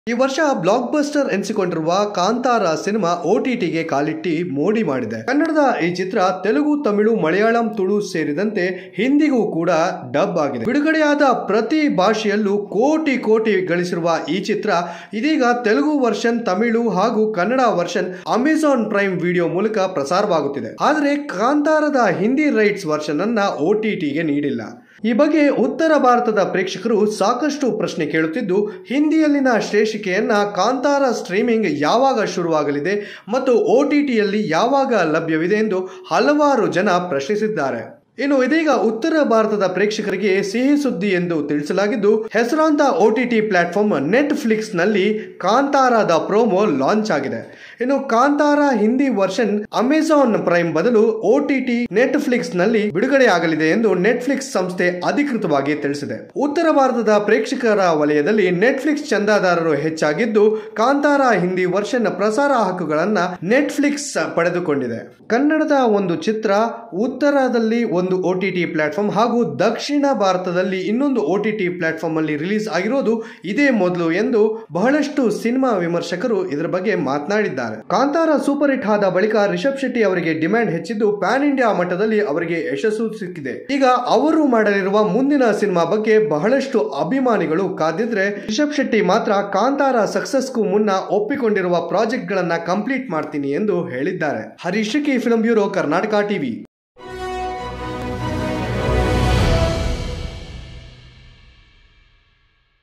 ಈ ವರ್ಷ block buster ಎನಿಸಿಕೊಂಡಿರುವ ಕಾಂತಾರ ಸಿನಿಮಾ ಓಟಿಟಿಗೆ ಕಾಲಿಟ್ಟಿ ಮೋಡಿ ಮಾಡಿದೆ ಕನ್ನಡದ ಈ ಚಿತ್ರ ತೆಲುಗು ತಮಿಳು ಮಲಯಾಳಂ ತುಳು ಸೇರಿದಂತೆ ಹಿಂದಿಗೂ ಕೂಡ ಡಬ್ ಆಗಿದೆ ಬಿಡುಗಡೆಯಾದ ಪ್ರತಿ ಭಾಷೆಯಲ್ಲೂ ಕೋಟಿ ಕೋಟಿ ಗಳಿಸಿರುವ ಈ ಚಿತ್ರ ಇದೀಗ ತೆಲುಗು ವರ್ಷನ್ ತಮಿಳು ಹಾಗೂ Kannada version Amazon Prime Video ಮೂಲಕ ಪ್ರಸಾರವಾಗುತ್ತಿದೆ ಆದರೆ ಕಾಂತಾರದ ಹಿಂದಿ ರೈಟ್ಸ್ ವರ್ಷನ್ ಅನ್ನ ಓಟಿಟಿಗೆ ನೀಡಿಲ್ಲ ಈ ಬಗ್ಗೆ ಉತ್ತರ ಭಾರತದ ಪ್ರೇಕ್ಷಕರು ಸಾಕಷ್ಟು ಪ್ರಶ್ನೆ ಕೇಳುತ್ತಿದ್ದು ಹಿಂದಿಯಲ್ಲಿನ ಶೀರ್ಷಿಕೆಯನ್ನ ಕಾಂತಾರ ಸ್ಟ್ರೀಮಿಂಗ್ ಯಾವಾಗ ಶುರುವಾಗಲಿದೆ ಮತ್ತು ಒ ಟಿ ಟಿಯಲ್ಲಿ ಯಾವಾಗ ಲಭ್ಯವಿದೆ ಎಂದು ಹಲವಾರು ಜನ ಪ್ರಶ್ನಿಸಿದ್ದಾರೆ ಇನ್ನು ಇದೀಗ ಉತ್ತರ ಭಾರತದ ಪ್ರೇಕ್ಷಕರಿಗೆ ಸಿಹಿ ಸುದ್ದಿ ಎಂದು ತಿಳಿಸಲಾಗಿದ್ದು ಹೆಸರಾಂತ O T T platform Netflix ನಲ್ಲಿ ಕಾಂತಾರದ ಪ್ರೋಮೋ ಲಾಂಚ್ ಆಗಿದೆ ಇನ್ನು Kantara Hindi version Amazon Prime ಬದಲು ಒ ಟಿ ಟಿ ನೆಟ್ಫ್ಲಿಕ್ಸ್ ನಲ್ಲಿ ಬಿಡುಗಡೆಯಾಗಲಿದೆ ಎಂದು ನೆಟ್ಫ್ಲಿಕ್ಸ್ ಸಂಸ್ಥೆ ಅಧಿಕೃತವಾಗಿ ತಿಳಿಸಿದೆ ಉತ್ತರ ಭಾರತದ ಪ್ರೇಕ್ಷಕರ ವಲಯದಲ್ಲಿ ನೆಟ್ಫ್ಲಿಕ್ಸ್ ಚಂದಾದಾರರು ಹೆಚ್ಚಾಗಿದ್ದು ಕಾಂತಾರ ಹಿಂದಿ ವರ್ಷನ್ ಪ್ರಸಾರ ಹಕ್ಕುಗಳನ್ನ ನೆಟ್ಫ್ಲಿಕ್ಸ್ ಪಡೆದುಕೊಂಡಿದೆ ಕನ್ನಡದ ಒಂದು ಚಿತ್ರ ಉತ್ತರದಲ್ಲಿ ಒಂದು ಒ ಟಿ ಟಿ ಪ್ಲಾಟ್ಫಾರ್ಮ್ ಹಾಗೂ ದಕ್ಷಿಣ ಭಾರತದಲ್ಲಿ ಇನ್ನೊಂದು ಒ ಟಿ ಟಿ ಪ್ಲಾಟ್ಫಾರ್ಮ್ ಅಲ್ಲಿ ರಿಲೀಸ್ ಆಗಿರೋದು ಇದೇ ಮೊದಲು ಎಂದು ಬಹಳಷ್ಟು ಸಿನಿಮಾ ವಿಮರ್ಶಕರು ಇದರ ಬಗ್ಗೆ ಮಾತನಾಡಿದ್ದಾರೆ ಕಾಂತಾರ ಸೂಪರ್ ಹಿಟ್ ಆದ ಬಳಿಕ ರಿಷಬ್ ಶೆಟ್ಟಿ ಅವರಿಗೆ ಡಿಮ್ಯಾಂಡ್ ಹೆಚ್ಚಿದ್ದು ಪ್ಯಾನ್ ಇಂಡಿಯಾ ಮಟ್ಟದಲ್ಲಿ ಅವರಿಗೆ ಯಶಸ್ಸು ಸಿಕ್ಕಿದೆ ಈಗ ಅವರು ಮಾಡಲಿರುವ ಮುಂದಿನ ಸಿನಿಮಾ ಬಗ್ಗೆ ಬಹಳಷ್ಟು ಅಭಿಮಾನಿಗಳು ಕಾದಿದ್ರೆ ರಿಷಬ್ ಶೆಟ್ಟಿ ಮಾತ್ರ ಕಾಂತಾರ ಸಕ್ಸಸ್ಗೂ ಮುನ್ನ ಒಪ್ಪಿಕೊಂಡಿರುವ ಪ್ರಾಜೆಕ್ಟ್ ಗಳನ್ನ ಕಂಪ್ಲೀಟ್ ಮಾಡ್ತೀನಿ ಎಂದು ಹೇಳಿದ್ದಾರೆ Harish film bureau Karnataka TV